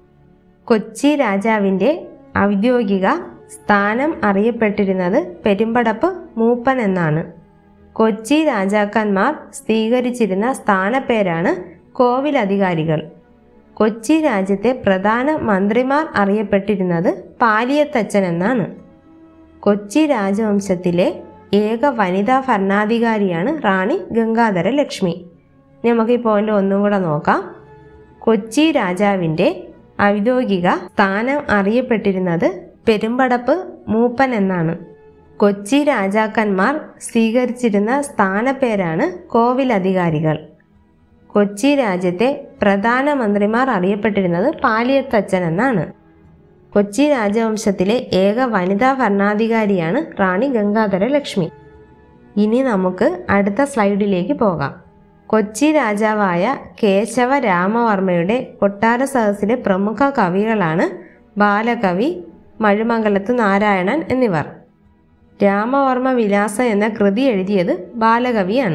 കൊച്ചി രാജാവിൻ്റെ ഔദ്യോഗിക സ്ഥാനം അറിയപ്പെട്ടിരുന്നത് പെരുമ്പടപ്പ് മൂപ്പൻ എന്നാണ് കൊച്ചി രാജാക്കന്മാർ സ്വീകരിച്ചിരുന്ന സ്ഥാനപ്പേരാണ് കോവിലധികാരികൾ കൊച്ചി രാജ്യത്തെ പ്രധാന മന്ത്രിമാർ അറിയപ്പെട്ടിരുന്നത് പാലിയത്തച്ഛൻ എന്നാണ് കൊച്ചി രാജവംശത്തിലെ ഏക വനിതാ ഭരണാധികാരിയാണ് റാണി ഗംഗാധര ലക്ഷ്മി ഇനി നമുക്ക് ഈ പോയിന്റ് ഒന്നും കൂടെ നോക്കാം കൊച്ചി രാജാവിൻ്റെ ഔദ്യോഗിക സ്ഥാനം അറിയപ്പെട്ടിരുന്നത് പെരുമ്പടപ്പ് മൂപ്പൻ എന്നാണ് കൊച്ചി രാജാക്കന്മാർ സ്വീകരിച്ചിരുന്ന സ്ഥാനപ്പേരാണ് കോവിലധികാരികൾ കൊച്ചി രാജ്യത്തെ പ്രധാന മന്ത്രിമാർ അറിയപ്പെട്ടിരുന്നത് പാലിയത്തച്ഛൻ എന്നാണ് കൊച്ചി രാജവംശത്തിലെ ഏക വനിതാ ഭരണാധികാരിയാണ് റാണി ഗംഗാധര ലക്ഷ്മി ഇനി നമുക്ക് അടുത്ത സ്ലൈഡിലേക്ക് പോകാം കൊച്ചി രാജാവായ കേശവ രാമവർമ്മയുടെ കൊട്ടാര സദസ്സിലെ പ്രമുഖ കവികളാണ് ബാലകവി മഴുമംഗലത്ത് നാരായണൻ എന്നിവർ രാമവർമ്മ വിലാസം എന്ന കൃതി എഴുതിയത് ബാലകവിയാണ്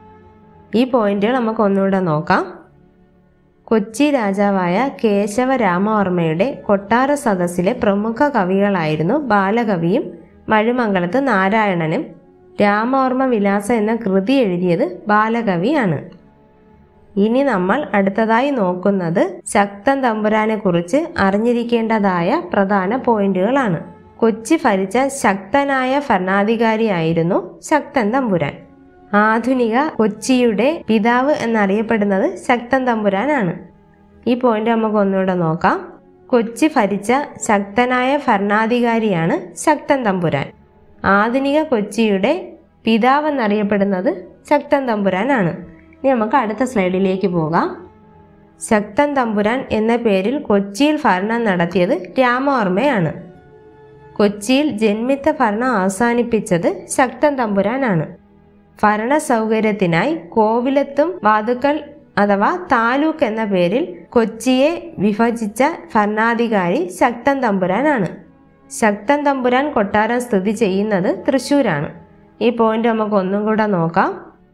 ഈ പോയിന്റുകൾ നമുക്ക് ഒന്നുകൂടെ നോക്കാം കൊച്ചി രാജാവായ കേശവ രാമവർമ്മയുടെ കൊട്ടാര സദസ്സിലെ പ്രമുഖ കവികളായിരുന്നു ബാലകവിയും മഴുമംഗലത്ത് നാരായണനും രാമവർമ്മ വിലാസം എന്ന കൃതി എഴുതിയത് ബാലകവിയാണ് ഇനി നമ്മൾ അടുത്തതായി നോക്കുന്നത് ശക്തൻ തമ്പുരാനെ കുറിച്ച് അറിഞ്ഞിരിക്കേണ്ടതായ പ്രധാന പോയിന്റുകളാണ് കൊച്ചി ഭരിച്ച ശക്തനായ ഭരണാധികാരിയായിരുന്നു ശക്തൻ തമ്പുരാൻ ആധുനിക കൊച്ചിയുടെ പിതാവ് എന്നറിയപ്പെടുന്നത് ശക്തൻ തമ്പുരാനാണ് ഈ പോയിന്റ് നമുക്ക് ഒന്നുകൂടെ നോക്കാം കൊച്ചി ഭരിച്ച ശക്തനായ ഭരണാധികാരിയാണ് ശക്തൻ തമ്പുരാൻ ആധുനിക കൊച്ചിയുടെ പിതാവെന്നറിയപ്പെടുന്നത് ശക്തൻ തമ്പുരാനാണ് ഇനി നമുക്ക് അടുത്ത സ്ലൈഡിലേക്ക് പോകാം ശക്തൻ തമ്പുരാൻ എന്ന പേരിൽ കൊച്ചിയിൽ ഭരണം നടത്തിയത് രാമവർമ്മയാണ് കൊച്ചിയിൽ ജന്മിത്ത ഭരണം അവസാനിപ്പിച്ചത് ശക്തൻ തമ്പുരാനാണ് ഭരണ സൗകര്യത്തിനായി കോവിലത്തും വാതുക്കൽ അഥവാ താലൂക്ക് എന്ന പേരിൽ കൊച്ചിയെ വിഭജിച്ച ഭരണാധികാരി ശക്തൻ തമ്പുരാനാണ് ശക്തൻ തമ്പുരാൻ കൊട്ടാരം സ്ഥിതി ചെയ്യുന്നത് തൃശ്ശൂരാണ് ഈ പോയിന്റ് നമുക്ക് ഒന്നും കൂടെ നോക്കാം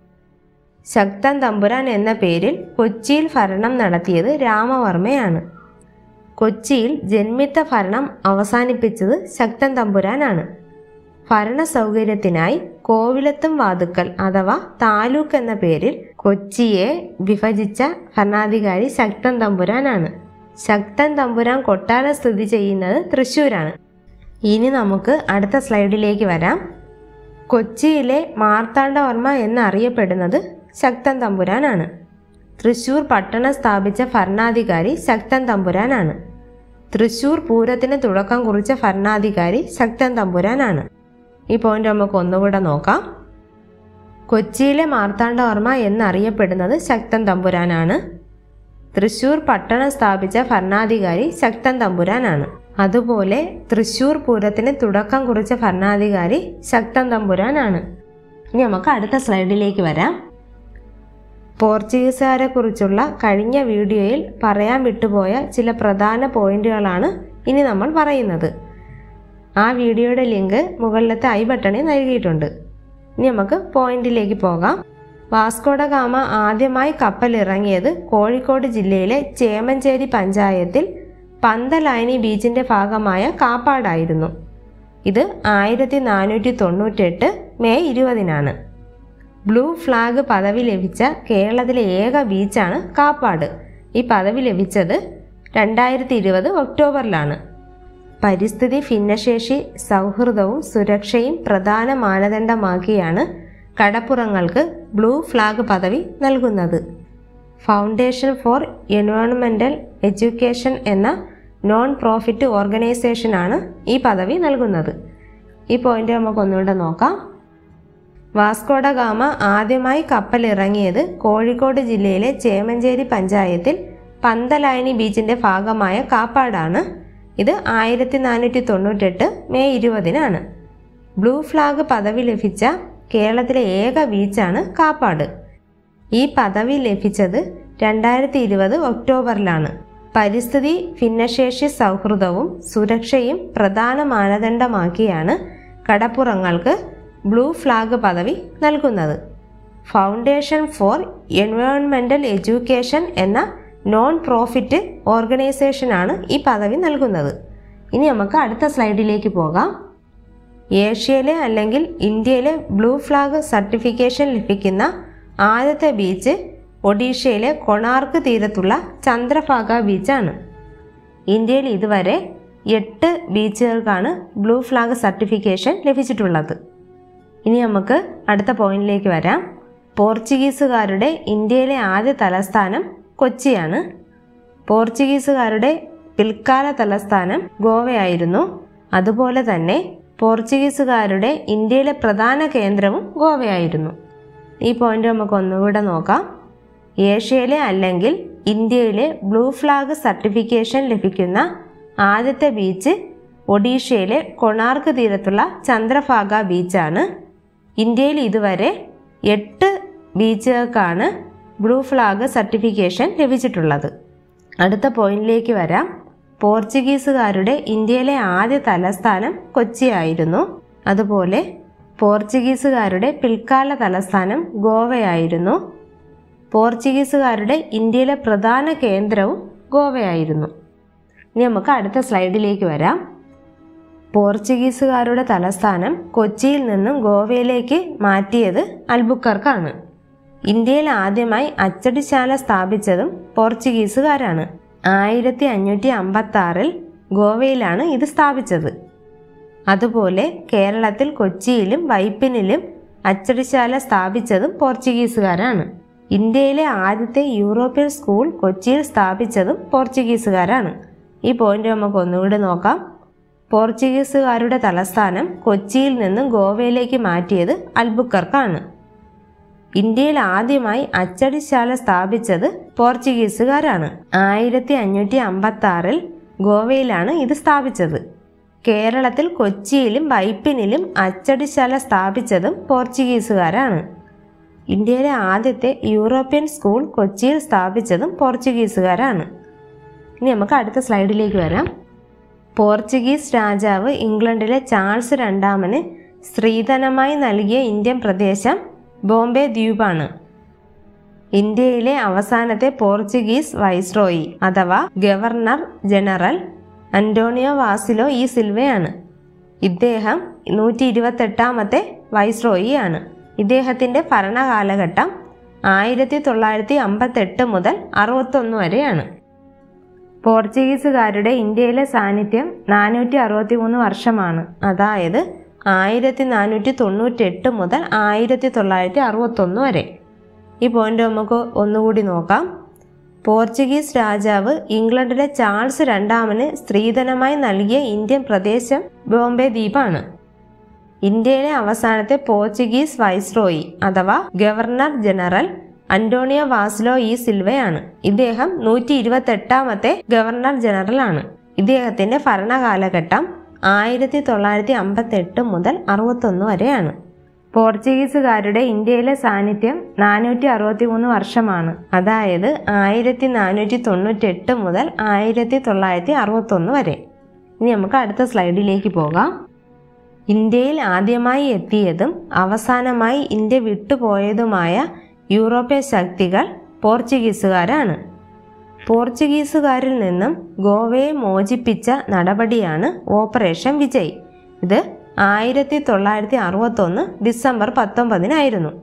ശക്തൻ തമ്പുരാൻ എന്ന പേരിൽ കൊച്ചിയിൽ ഭരണം നടത്തിയത് രാമവർമ്മയാണ് കൊച്ചിയിൽ ജന്മിത്ത ഭരണം അവസാനിപ്പിച്ചത് ശക്തൻ തമ്പുരാനാണ് ഭരണ സൗകര്യത്തിനായി കോവിലത്തും വാതുക്കൽ അഥവാ താലൂക്ക് എന്ന പേരിൽ കൊച്ചിയെ വിഭജിച്ച ഭരണാധികാരി ശക്തൻ തമ്പുരാനാണ് ശക്തൻ തമ്പുരാൻ കൊട്ടാരം സ്ഥിതി ചെയ്യുന്നത് തൃശ്ശൂരാണ് ഇനി നമുക്ക് അടുത്ത സ്ലൈഡിലേക്ക് വരാം കൊച്ചിയിലെ മാർത്താണ്ഡവർമ്മ എന്നറിയപ്പെടുന്നത് ശക്തൻ തമ്പുരാനാണ് തൃശൂർ പട്ടണം സ്ഥാപിച്ച ഭരണാധികാരി ശക്തൻ തമ്പുരാനാണ് തൃശൂർ പൂരത്തിന് തുടക്കം കുറിച്ച ഭരണാധികാരി ശക്തൻ തമ്പുരാനാണ് ഈ പോയിന്റ് നമുക്ക് ഒന്നുകൂടെ നോക്കാം കൊച്ചിയിലെ മാർത്താണ്ഡവർമ്മ എന്നറിയപ്പെടുന്നത് ശക്തൻ തമ്പുരാനാണ് തൃശൂർ പട്ടണം സ്ഥാപിച്ച ഭരണാധികാരി ശക്തൻ തമ്പുരാനാണ് അതുപോലെ തൃശൂർ പൂരത്തിന് തുടക്കം കുറിച്ച ഭരണാധികാരി ശക്തൻ തമ്പുരാനാണ് ഇനി നമുക്ക് അടുത്ത സ്ലൈഡിലേക്ക് വരാം പോർച്ചുഗീസുകാരെ കുറിച്ചുള്ള കഴിഞ്ഞ വീഡിയോയിൽ പറയാൻ വിട്ടുപോയ ചില പ്രധാന പോയിന്റുകളാണ് ഇനി നമ്മൾ പറയുന്നത് ആ വീഡിയോയുടെ ലിങ്ക് മുകളിലത്തെ ഐ ബട്ടണിൽ നൽകിയിട്ടുണ്ട് ഇനി നമുക്ക് പോയിന്റിലേക്ക് പോകാം വാസ്കോഡ ഗാമ ആദ്യമായി കപ്പലിറങ്ങിയത് കോഴിക്കോട് ജില്ലയിലെ ചേമഞ്ചേരി പഞ്ചായത്തിൽ പന്തലായനി ബീച്ചിന്റെ ഭാഗമായ കാപ്പാടായിരുന്നു ഇത് ആയിരത്തി നാനൂറ്റി തൊണ്ണൂറ്റെട്ട് മെയ് ഇരുപതിനാണ് ബ്ലൂ ഫ്ലാഗ് പദവി ലഭിച്ച കേരളത്തിലെ ഏക ബീച്ചാണ് കാപ്പാട് ഈ പദവി ലഭിച്ചത് രണ്ടായിരത്തി ഇരുപത് ഒക്ടോബറിലാണ് പരിസ്ഥിതി ഭിന്നശേഷി സൗഹൃദവും സുരക്ഷയും പ്രധാന മാനദണ്ഡമാക്കിയാണ് കടപ്പുറങ്ങൾക്ക് ബ്ലൂ ഫ്ലാഗ് പദവി നൽകുന്നത് ഫൗണ്ടേഷൻ ഫോർ എൻവയോൺമെൻ്റൽ എഡ്യൂക്കേഷൻ എന്ന നോൺ പ്രോഫിറ്റ് ഓർഗനൈസേഷനാണ് ഈ പദവി നൽകുന്നത് ഈ പോയിന്റ് നമുക്ക് ഒന്നുകൂടെ നോക്കാം വാസ്കോഡ ഗാമ ആദ്യമായി കപ്പലിറങ്ങിയത് കോഴിക്കോട് ജില്ലയിലെ ചേമഞ്ചേരി പഞ്ചായത്തിൽ പന്തലായനി ബീച്ചിന്റെ ഭാഗമായ കാപ്പാടാണ് ഇത് ആയിരത്തി നാനൂറ്റി തൊണ്ണൂറ്റെട്ട് മെയ് ഇരുപതിനാണ് ബ്ലൂ ഫ്ലാഗ് പദവി ലഭിച്ച കേരളത്തിലെ ഏക ബീച്ചാണ് കാപ്പാട് ഈ പദവി ലഭിച്ചത് രണ്ടായിരത്തി ഇരുപത് ഒക്ടോബറിലാണ് പരിസ്ഥിതി ഭിന്നശേഷി സൗഹൃദവും സുരക്ഷയും പ്രധാന മാനദണ്ഡമാക്കിയാണ് കടപ്പുറങ്ങൾക്ക് ബ്ലൂ ഫ്ലാഗ് പദവി നൽകുന്നത് ഫൗണ്ടേഷൻ ഫോർ എൻവയോൺമെൻ്റൽ എഡ്യൂക്കേഷൻ എന്ന നോൺ പ്രോഫിറ്റ് ഓർഗനൈസേഷനാണ് ഈ പദവി നൽകുന്നത് ഇനി നമുക്ക് അടുത്ത സ്ലൈഡിലേക്ക് പോകാം ഏഷ്യയിലെ അല്ലെങ്കിൽ ഇന്ത്യയിലെ ബ്ലൂ ഫ്ലാഗ് സർട്ടിഫിക്കേഷൻ ലഭിക്കുന്ന ആദ്യത്തെ ബീച്ച് ഒഡീഷയിലെ കൊണാർക്ക് തീരത്തുള്ള ചന്ദ്രഭാഗ ബീച്ചാണ് ഇന്ത്യയിൽ ഇതുവരെ എട്ട് ബീച്ചുകൾക്കാണ് ബ്ലൂ ഫ്ലാഗ് സർട്ടിഫിക്കേഷൻ ലഭിച്ചിട്ടുള്ളത് ഇനി നമുക്ക് അടുത്ത പോയിന്റിലേക്ക് വരാം പോർച്ചുഗീസുകാരുടെ ഇന്ത്യയിലെ ആദ്യ തലസ്ഥാനം കൊച്ചിയാണ് പോർച്ചുഗീസുകാരുടെ പിൽക്കാല തലസ്ഥാനം ഗോവയായിരുന്നു അതുപോലെ തന്നെ പോർച്ചുഗീസുകാരുടെ ഇന്ത്യയിലെ പ്രധാന കേന്ദ്രവും ഗോവയായിരുന്നു ഈ പോയിന്റ് നമുക്ക് ഒന്നുകൂടെ നോക്കാം ഏഷ്യയിലെ അല്ലെങ്കിൽ ഇന്ത്യയിലെ ബ്ലൂ ഫ്ലാഗ് സർട്ടിഫിക്കേഷൻ ലഭിക്കുന്ന ആദ്യത്തെ ബീച്ച് ഒഡീഷയിലെ കൊണാർക്ക് തീരത്തുള്ള ചന്ദ്രഭാഗ ബീച്ചാണ് ഇന്ത്യയിൽ ഇതുവരെ എട്ട് ബീച്ചുകൾക്കാണ് ബ്ലൂ ഫ്ലാഗ് സർട്ടിഫിക്കേഷൻ ലഭിച്ചിട്ടുള്ളത് അടുത്ത പോയിന്റിലേക്ക് വരാം പോർച്ചുഗീസുകാരുടെ ഇന്ത്യയിലെ ആദ്യ തലസ്ഥാനം കൊച്ചിയായിരുന്നു അതുപോലെ പോർച്ചുഗീസുകാരുടെ പിൽക്കാല തലസ്ഥാനം ഗോവയായിരുന്നു പോർച്ചുഗീസുകാരുടെ ഇന്ത്യയിലെ പ്രധാന കേന്ദ്രവും ഗോവയായിരുന്നു ഇനി നമുക്ക് അടുത്ത സ്ലൈഡിലേക്ക് വരാം പോർച്ചുഗീസുകാരുടെ തലസ്ഥാനം കൊച്ചിയിൽ നിന്നും ഗോവയിലേക്ക് മാറ്റിയത് അൽബുക്കർക്കാണ് ഇന്ത്യയിൽ ആദ്യമായി അച്ചടിശാല സ്ഥാപിച്ചതും പോർച്ചുഗീസുകാരാണ് ആയിരത്തി അഞ്ഞൂറ്റി അമ്പത്തി ആറിൽ ഗോവയിലാണ് ഇത് സ്ഥാപിച്ചത് അതുപോലെ കേരളത്തിൽ കൊച്ചിയിലും വൈപ്പിനിലും അച്ചടിശാല സ്ഥാപിച്ചതും പോർച്ചുഗീസുകാരാണ് ഇന്ത്യയിലെ ആദ്യത്തെ യൂറോപ്യൻ സ്കൂൾ കൊച്ചിയിൽ സ്ഥാപിച്ചതും പോർച്ചുഗീസുകാരാണ് ഈ പോയിന്റ് നമുക്ക് ഒന്നുകൂടി നോക്കാം പോർച്ചുഗീസുകാരുടെ തലസ്ഥാനം കൊച്ചിയിൽ നിന്നും ഗോവയിലേക്ക് മാറ്റിയത് അൽബുക്കർക്കാണ് ഇന്ത്യയിൽ ആദ്യമായി അച്ചടിശാല സ്ഥാപിച്ചത് പോർച്ചുഗീസുകാരാണ് ആയിരത്തി അഞ്ഞൂറ്റി അമ്പത്തി ആറിൽ ഗോവയിലാണ് ഇത് സ്ഥാപിച്ചത് കേരളത്തിൽ കൊച്ചിയിലും വൈപ്പിനിലും അച്ചടിശാല സ്ഥാപിച്ചതും പോർച്ചുഗീസുകാരാണ് ഇന്ത്യയിലെ ആദ്യത്തെ യൂറോപ്യൻ സ്കൂൾ കൊച്ചിയിൽ സ്ഥാപിച്ചതും പോർച്ചുഗീസുകാരാണ് ഇനി നമുക്ക് അടുത്ത സ്ലൈഡിലേക്ക് വരാം പോർച്ചുഗീസ് രാജാവ് ഇംഗ്ലണ്ടിലെ ചാൾസ് രണ്ടാമന് സ്ത്രീധനമായി നൽകിയ ഇന്ത്യൻ പ്രദേശം ബോംബെ ദ്വീപാണ് ഇന്ത്യയിലെ അവസാനത്തെ പോർച്ചുഗീസ് വൈസ്രോയി അഥവാ governor general Antonio Vassalo e സിൽവയാണ് ഇദ്ദേഹം നൂറ്റി ഇരുപത്തെട്ടാമത്തെ വൈസ്രോയി ആണ് ഇദ്ദേഹത്തിൻ്റെ ഭരണകാലഘട്ടം ആയിരത്തി തൊള്ളായിരത്തി അമ്പത്തെട്ട് മുതൽ അറുപത്തൊന്ന് വരെയാണ് പോർച്ചുഗീസുകാരുടെ ഇന്ത്യയിലെ സാന്നിധ്യം നാനൂറ്റി അറുപത്തി മൂന്ന് വർഷമാണ് അതായത് ആയിരത്തി നാനൂറ്റി തൊണ്ണൂറ്റി എട്ട് മുതൽ ആയിരത്തി തൊള്ളായിരത്തി അറുപത്തൊന്ന് വരെ ഈ പോയിന്റ് നമുക്ക് ഒന്നുകൂടി നോക്കാം പോർച്ചുഗീസ് രാജാവ് ഇംഗ്ലണ്ടിലെ ചാൾസ് രണ്ടാമന് സ്ത്രീധനമായി നൽകിയ ഇന്ത്യൻ പ്രദേശം ബോംബെ ദ്വീപാണ് ഇന്ത്യയിലെ അവസാനത്തെ പോർച്ചുഗീസ് വൈസ്രോയി അഥവാ governor general Antonio Vassalo e സിൽവയാണ് ഇദ്ദേഹം നൂറ്റി ഇരുപത്തെട്ടാമത്തെ ഗവർണർ ജനറൽ ആണ് ഇദ്ദേഹത്തിന്റെ ഭരണകാലഘട്ടം ആയിരത്തി തൊള്ളായിരത്തി അമ്പത്തി എട്ട് മുതൽ അറുപത്തൊന്ന് വരെയാണ് പോർച്ചുഗീസുകാരുടെ ഇന്ത്യയിലെ സാന്നിധ്യം നാനൂറ്റി അറുപത്തി മൂന്ന് വർഷമാണ് അതായത് ആയിരത്തി നാനൂറ്റി തൊണ്ണൂറ്റി എട്ട് മുതൽ ആയിരത്തി തൊള്ളായിരത്തി അറുപത്തൊന്ന് വരെ ഇനി നമുക്ക് അടുത്ത സ്ലൈഡിലേക്ക് പോകാം ഇന്ത്യയിൽ ആദ്യമായി എത്തിയതും അവസാനമായി ഇന്ത്യ വിട്ടുപോയതുമായ യൂറോപ്യൻ ശക്തികൾ പോർച്ചുഗീസുകാരാണ് പോർച്ചുഗീസുകാരിൽ നിന്നും ഗോവയെ മോചിപ്പിച്ച നടപടിയാണ് ഓപ്പറേഷൻ വിജയ് ഇത് ആയിരത്തി തൊള്ളായിരത്തി അറുപത്തൊന്ന് ഡിസംബർ പത്തൊമ്പതിനായിരുന്നു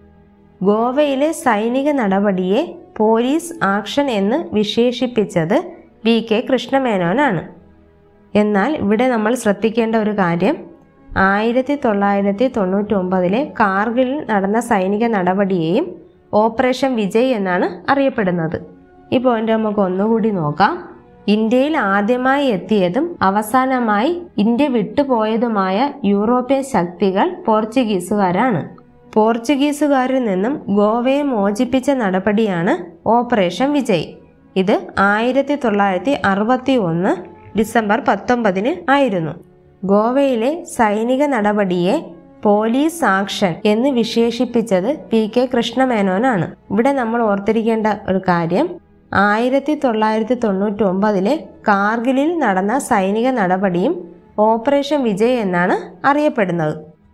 ഗോവയിലെ സൈനിക നടപടിയെ പോലീസ് ആക്ഷൻ എന്ന് വിശേഷിപ്പിച്ചത് വി കെ കൃഷ്ണമേനോനാണ് എന്നാൽ ഇവിടെ നമ്മൾ ശ്രദ്ധിക്കേണ്ട ഒരു കാര്യം ആയിരത്തി തൊള്ളായിരത്തി തൊണ്ണൂറ്റി ഒമ്പതിലെ കാർഗിലിൽ നടന്ന സൈനിക നടപടിയെയും ഓപ്പറേഷൻ വിജയ് എന്നാണ് അറിയപ്പെടുന്നത് ഈ പോയിന്റ് നമുക്ക് ഒന്നുകൂടി നോക്കാം ഇന്ത്യയിൽ ആദ്യമായി എത്തിയതും അവസാനമായി ഇന്ത്യ വിട്ടുപോയതുമായ യൂറോപ്യൻ ശക്തികൾ പോർച്ചുഗീസുകാരാണ് പോർച്ചുഗീസുകാരിൽ നിന്നും ഗോവയെ മോചിപ്പിച്ച നടപടിയാണ് ഓപ്പറേഷൻ വിജയ് ഇത് ആയിരത്തി തൊള്ളായിരത്തി അറുപത്തി ഒന്ന് ഡിസംബർ പത്തൊമ്പതിന് ആയിരുന്നു ഗോവയിലെ സൈനിക നടപടിയെ പോലീസ് ആക്ഷൻ എന്ന് വിശേഷിപ്പിച്ചത് പി കെ കൃഷ്ണമേനോനാണ് ഇവിടെ നമ്മൾ ഓർത്തിരിക്കേണ്ട ഒരു കാര്യം ആയിരത്തി തൊള്ളായിരത്തി തൊണ്ണൂറ്റി ഒമ്പതിലെ കാർഗിലിൽ നടന്ന സൈനിക നടപടിയും ഓപ്പറേഷൻ വിജയ് എന്നാണ് അറിയപ്പെടുന്നത്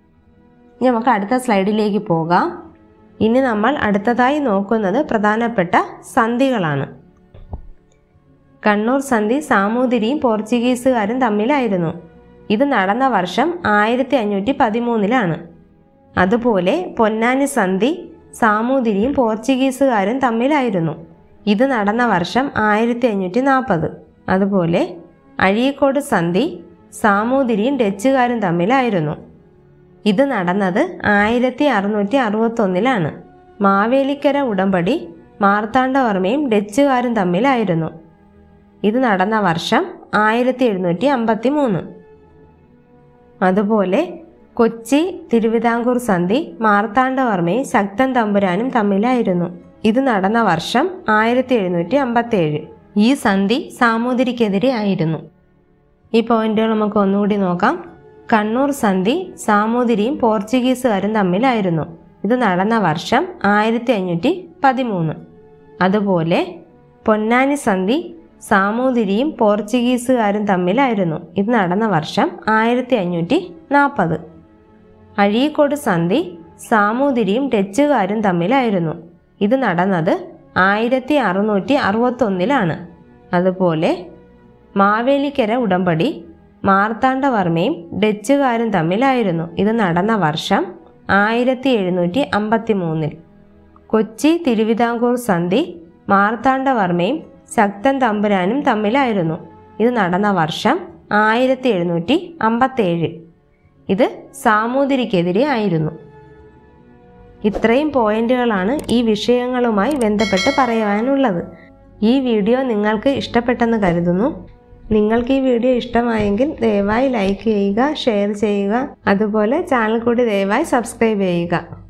ഇനി നമുക്ക് അടുത്ത സ്ലൈഡിലേക്ക് പോകാം ഇനി നമ്മൾ അടുത്തതായി നോക്കുന്നത് പ്രധാനപ്പെട്ട സന്ധികളാണ് കണ്ണൂർ സന്ധി സാമൂതിരിയും പോർച്ചുഗീസുകാരും തമ്മിലായിരുന്നു ഇത് നടന്ന വർഷം ആയിരത്തി അഞ്ഞൂറ്റി പതിമൂന്നിലാണ് അതുപോലെ പൊന്നാനി സന്ധി സാമൂതിരിയും പോർച്ചുഗീസുകാരും തമ്മിലായിരുന്നു ഇത് നടന്ന വർഷം ആയിരത്തി അഞ്ഞൂറ്റി നാൽപ്പത് അതുപോലെ അഴീക്കോട് സന്ധി സാമൂതിരിയും ഡച്ചുകാരും തമ്മിലായിരുന്നു ഇത് നടന്നത് ആയിരത്തി അറുന്നൂറ്റി അറുപത്തൊന്നിലാണ് മാവേലിക്കര ഉടമ്പടി മാർത്താണ്ഡവർമ്മയും ഡച്ചുകാരും തമ്മിലായിരുന്നു ഇത് നടന്ന വർഷം ആയിരത്തി എഴുന്നൂറ്റി അമ്പത്തി മൂന്ന് അതുപോലെ കൊച്ചി തിരുവിതാംകൂർ സന്ധി മാർത്താണ്ഡവർമ്മയും ശക്തൻ തമ്പുരാനും തമ്മിലായിരുന്നു ഇത് നടന്ന വർഷം ആയിരത്തി എഴുന്നൂറ്റി അമ്പത്തേഴ് ഈ സന്ധി സാമൂതിരിക്കെതിരെ ആയിരുന്നു ഈ പോയിന്റുകൾ നമുക്ക് ഒന്നുകൂടി നോക്കാം കണ്ണൂർ സന്ധി സാമൂതിരിയും പോർച്ചുഗീസുകാരും തമ്മിലായിരുന്നു ഇത് നടന്ന വർഷം ആയിരത്തി അഞ്ഞൂറ്റി പതിമൂന്ന് അതുപോലെ പൊന്നാനി സന്ധി സാമൂതിരിയും പോർച്ചുഗീസുകാരും തമ്മിലായിരുന്നു ഇത് നടന്ന വർഷം ആയിരത്തി അഞ്ഞൂറ്റി നാൽപ്പത് അഴീക്കോട് സന്ധി സാമൂതിരിയും ഡച്ചുകാരും തമ്മിലായിരുന്നു ഇത് നടന്നത് ആയിരത്തി അറുന്നൂറ്റി അറുപത്തൊന്നിലാണ് അതുപോലെ മാവേലിക്കര ഉടമ്പടി മാർത്താണ്ഡവർമ്മയും ഡച്ചുകാരും തമ്മിലായിരുന്നു ഇത് നടന്ന വർഷം ആയിരത്തി എഴുന്നൂറ്റി അമ്പത്തി മൂന്നിൽ കൊച്ചി തിരുവിതാംകൂർ സന്ധി മാർത്താണ്ഡവർമ്മയും ശക്തൻ തമ്പുരാനും തമ്മിലായിരുന്നു ഇത് നടന്ന വർഷം ആയിരത്തി എഴുന്നൂറ്റി അമ്പത്തേഴ് ഇത് സാമൂതിരിക്കെതിരെ ആയിരുന്നു ഇത്രയും പോയിന്റുകളാണ് ഈ വിഷയങ്ങളുമായി ബന്ധപ്പെട്ട് പറയുവാനുള്ളത് ഈ വീഡിയോ നിങ്ങൾക്ക് ഇഷ്ടപ്പെട്ടെന്ന് കരുതുന്നു നിങ്ങൾക്ക് ഈ വീഡിയോ ഇഷ്ടമായെങ്കിൽ ദയവായി ലൈക്ക് ചെയ്യുക ഷെയർ ചെയ്യുക അതുപോലെ ചാനൽ കൂടി ദയവായി സബ്സ്ക്രൈബ് ചെയ്യുക